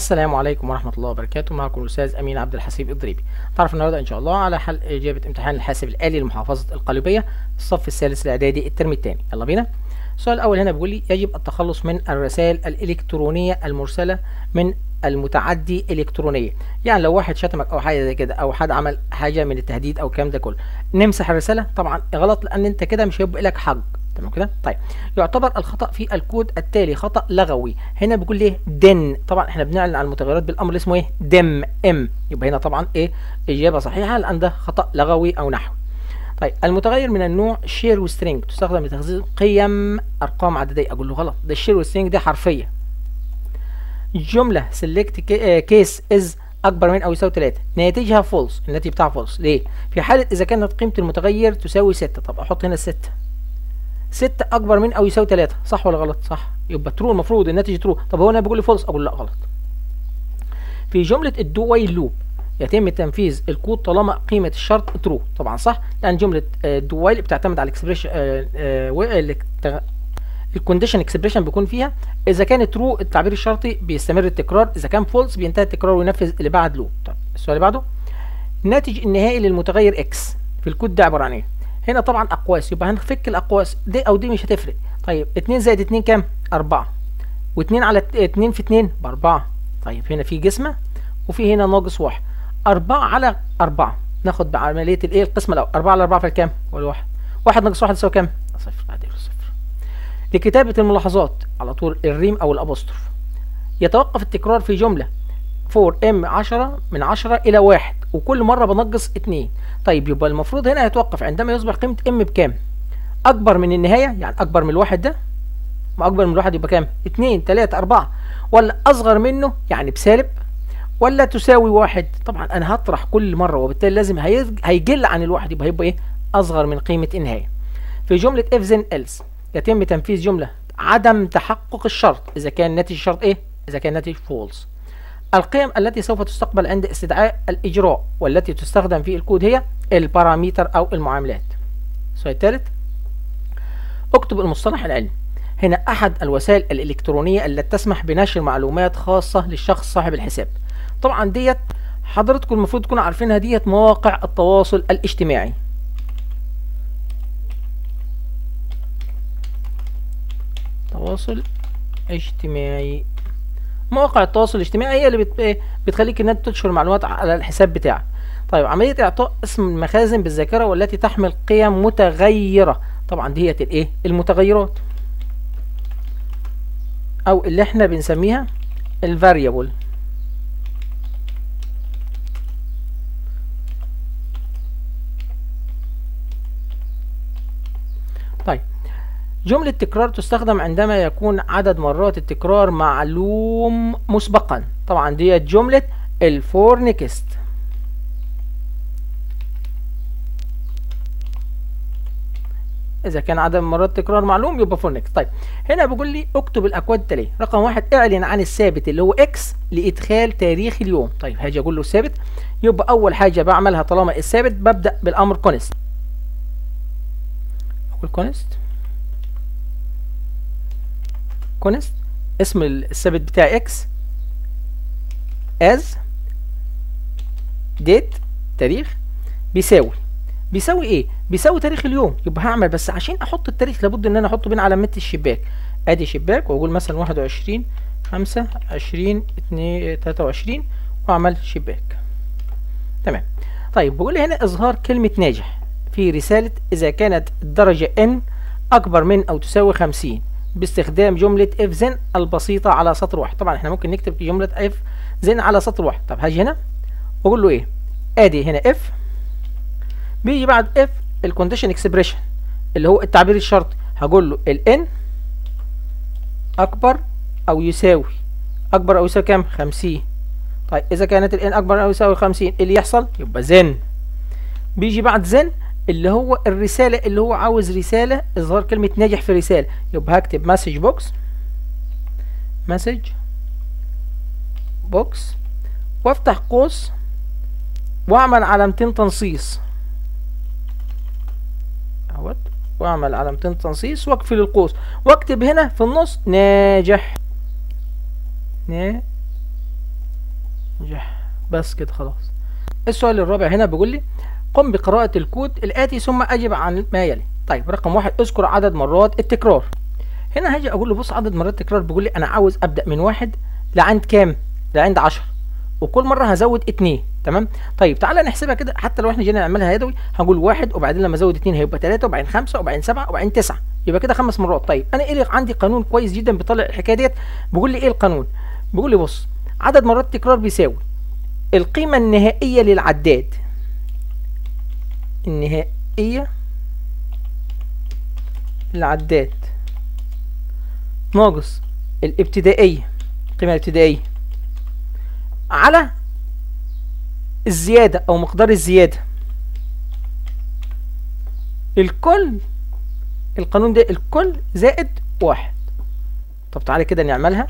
السلام عليكم ورحمة الله وبركاته معكم الأستاذ أمين عبد الحسيب الضريبي تعرف النهاردة إن شاء الله على حل إجابة امتحان الحاسب الآلي لمحافظة القليوبية الصف الثالث الإعدادي الترم الثاني يلا بينا السؤال الأول هنا بيقول لي يجب التخلص من الرسائل الإلكترونية المرسلة من المتعدي إلكترونية يعني لو واحد شتمك أو حاجة زي كده أو حد عمل حاجة من التهديد أو الكلام ده كله نمسح الرسالة طبعا غلط لأن أنت كده مش هيبقى لك حق تمام كده طيب يعتبر الخطا في الكود التالي خطا لغوي هنا بيقول ليه دن طبعا احنا بنعلن عن المتغيرات بالامر اللي اسمه ايه دم ام يبقى هنا طبعا ايه اجابه صحيحه لان ده خطا لغوي او نحوي طيب المتغير من النوع شير وسترينج تستخدم لتخزين قيم ارقام عدديه اقول له غلط ده الشير وسترينج دي حرفيه جمله سيلكت كيس از اكبر من او يساوي 3 ناتجها فولس الناتج بتاعها فولس ليه في حاله اذا كانت قيمه المتغير تساوي 6 طب احط هنا 6 6 اكبر من او يساوي 3 صح ولا غلط صح يبقى ترو المفروض الناتج ترو طب هو انا بيقول لي فولس اقول لا غلط في جمله الدو وايل لوب يتم تنفيذ الكود طالما قيمه الشرط ترو طبعا صح لان جمله دو وايل بتعتمد على الاكسبريشن الكونديشن اكسبريشن بيكون فيها اذا كان ترو التعبير الشرطي بيستمر التكرار اذا كان فولس بينتهي التكرار وينفذ اللي بعد لوب طب السؤال اللي بعده الناتج النهائي للمتغير اكس في الكود ده عباره عن ايه هنا طبعا اقواس يبقى هنفك الاقواس دي او دي مش هتفرق طيب 2 زائد 2 كام 4 و2 على 2 في 2 ب 4 طيب هنا في جسمه وفي هنا ناقص 1 4 على 4 ناخد بعمليه الايه القسمه الاول 4 على 4 في الكام ولا 1 1 ناقص 1 يساوي كام صفر بعد صفر لكتابه الملاحظات على طول الريم او الابوستروف يتوقف التكرار في جمله 4 ام 10 من 10 الى 1 وكل مره بنقص 2 طيب يبقى المفروض هنا يتوقف عندما يصبح قيمه ام بكام اكبر من النهايه يعني اكبر من الواحد ده ما اكبر من الواحد يبقى كام 2 3 4 ولا اصغر منه يعني بسالب ولا تساوي واحد طبعا انا هطرح كل مره وبالتالي لازم هيقل عن الواحد يبقى هيبقى ايه اصغر من قيمه النهايه في جمله اف زين else يتم تنفيذ جمله عدم تحقق الشرط اذا كان ناتج الشرط ايه اذا كان ناتج فولس القيم التي سوف تستقبل عند استدعاء الإجراء والتي تستخدم في الكود هي البارامتر أو المعاملات السؤال الثالث اكتب المصطلح العلمي هنا أحد الوسائل الإلكترونية التي تسمح بنشر معلومات خاصة للشخص صاحب الحساب طبعا ديت حضرتكم المفروض تكونوا عارفينها ديت مواقع التواصل الاجتماعي تواصل اجتماعي مواقع التواصل الاجتماعي هي اللي بت... بتخليك ان انت تنشر معلومات على الحساب بتاعك طيب عمليه اعطاء اسم المخازن بالذاكره والتي تحمل قيم متغيره طبعا ديت الايه المتغيرات او اللي احنا بنسميها الفاريبل طيب جملة تكرار تستخدم عندما يكون عدد مرات التكرار معلوم مسبقا طبعا دي جملة الفور نيكست إذا كان عدد مرات تكرار معلوم يبقى فور نيكست طيب هنا بيقول لي اكتب الأكواد التالية رقم واحد اعلن عن الثابت اللي هو اكس لإدخال تاريخ اليوم طيب هاجي أقول له الثابت يبقى أول حاجة بعملها طالما الثابت ببدأ بالأمر كونست أقول كونست كونست اسم الثابت بتاعي اكس از ديت تاريخ بيساوي بيساوي ايه بيساوي تاريخ اليوم يبقى هعمل بس عشان احط التاريخ لابد ان انا احطه بين علامات الشباك ادي شباك واقول مثلا 21 5 20 2 23 واعمل شباك تمام طيب بقول لي هنا اظهار كلمه ناجح في رساله اذا كانت الدرجه n اكبر من او تساوي 50 باستخدام جملة اف زن البسيطة على سطر واحد طبعا احنا ممكن نكتب جملة اف زن على سطر واحد طب هاجي هنا واقول له ايه ادي هنا اف بيجي بعد اف الكونديشن اكسبريشن اللي هو التعبير الشرطي هقول له الان اكبر او يساوي اكبر او يساوي كام 50 طيب اذا كانت الان اكبر او يساوي 50 ايه اللي يحصل يبقى زن بيجي بعد زن اللي هو الرسالة اللي هو عاوز رسالة إظهار كلمة ناجح في رسالة يبقى هكتب مسج بوكس مسج بوكس وافتح قوس واعمل علامتين تنصيص اهوت واعمل علامتين تنصيص واقفل القوس واكتب هنا في النص ناجح بس كده خلاص السؤال الرابع هنا بيقول لي قم بقراءة الكود الآتي ثم أجب عن ما يلي طيب رقم واحد اذكر عدد مرات التكرار هنا هاجي أقول له بص عدد مرات التكرار بيقول لي أنا عاوز أبدأ من واحد لعند كام؟ لعند 10 وكل مرة هزود اتنين تمام طيب تعالى نحسبها كده حتى لو احنا جينا نعملها يدوي هنقول واحد وبعدين لما ازود اتنين هيبقى تلاتة وبعدين خمسة وبعدين سبعة وبعدين تسعة يبقى كده خمس مرات طيب انا ايه عندي قانون كويس جدا بيطلع الحكايه ديت بيقول لي ايه القانون بيقول لي بص عدد مرات التكرار بيساوي القيمة النهائية للعداد النهائية للعداد ناقص الابتدائية القيمة الابتدائية على الزيادة أو مقدار الزيادة الكل القانون ده الكل زائد واحد طب تعالى كده نعملها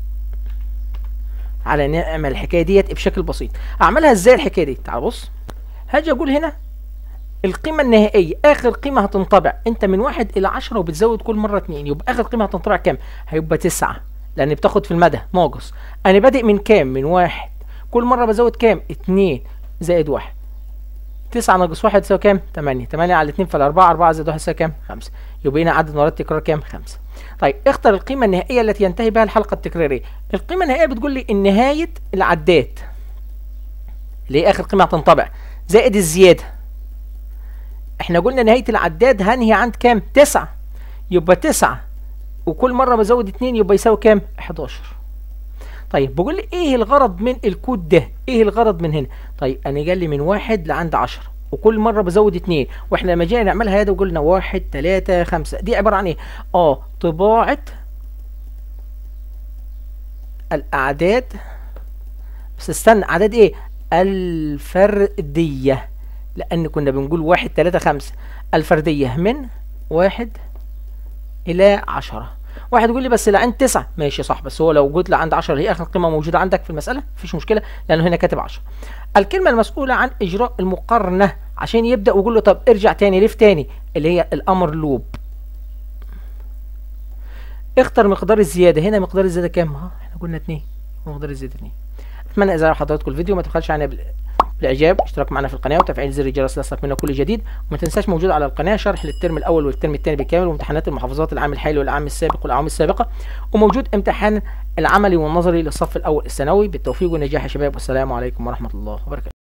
على نعمل الحكايه ديت بشكل بسيط اعملها ازاي الحكايه دي تعال بص هاجي اقول هنا القيمه النهائيه اخر قيمه هتنطبع انت من واحد الى عشرة وبتزود كل مره اتنين يبقى اخر قيمه هتنطبع كام هيبقى تسعة لان بتاخد في المدى ناقص انا بادئ من كام من واحد كل مره بزود كام اتنين زائد واحد تسعة ناقص واحد يساوي كام؟ تمانية تمانية على اتنين فالأربعة أربعة زائد واحد يساوي كام؟ خمسة يبقى هنا عدد مرات التكرار كام؟ خمسة طيب اختر القيمة النهائية التي ينتهي بها الحلقة التكرارية القيمة النهائية بتقول لي نهاية العداد اللي هي آخر قيمة هتنطبع زائد الزيادة احنا قلنا نهاية العداد هنهي عند كام؟ تسعة يبقى تسعة وكل مرة بزود اتنين يبقى يساوي كام؟ 11 طيب بقول لي ايه الغرض من الكود ده ايه الغرض من هنا طيب انا جالي من واحد لعند عشرة وكل مره بزود اتنين واحنا لما جينا نعملها يد وقلنا واحد تلاتة خمسة دي عباره عن ايه اه طباعه الاعداد بس استنى اعداد ايه الفرديه لان كنا بنقول واحد تلاتة خمسة الفرديه من واحد الى عشرة واحد يقول لي بس لعند تسعة ماشي صح بس هو لو جيت لعند 10 هي اخر قيمه موجوده عندك في المساله مفيش مشكله لانه هنا كاتب 10 الكلمه المسؤوله عن اجراء المقارنه عشان يبدا ويقول له طب ارجع تاني لف تاني اللي هي الامر لوب اختر مقدار الزياده هنا مقدار الزياده كام ها احنا قلنا 2 مقدار الزياده 2 اتمنى اذا حضراتكم الفيديو ما تبخلش عننا بالاعجاب اشتراك معنا في القناه وتفعيل زر الجرس ليصلك منا كل جديد وما تنساش موجود على القناه شرح للترم الاول والترم الثاني بالكامل وامتحانات المحافظات العام الحالي والعام السابق والاعوام السابقه وموجود امتحان العملي والنظري للصف الاول الثانوي بالتوفيق والنجاح يا شباب والسلام عليكم ورحمه الله وبركاته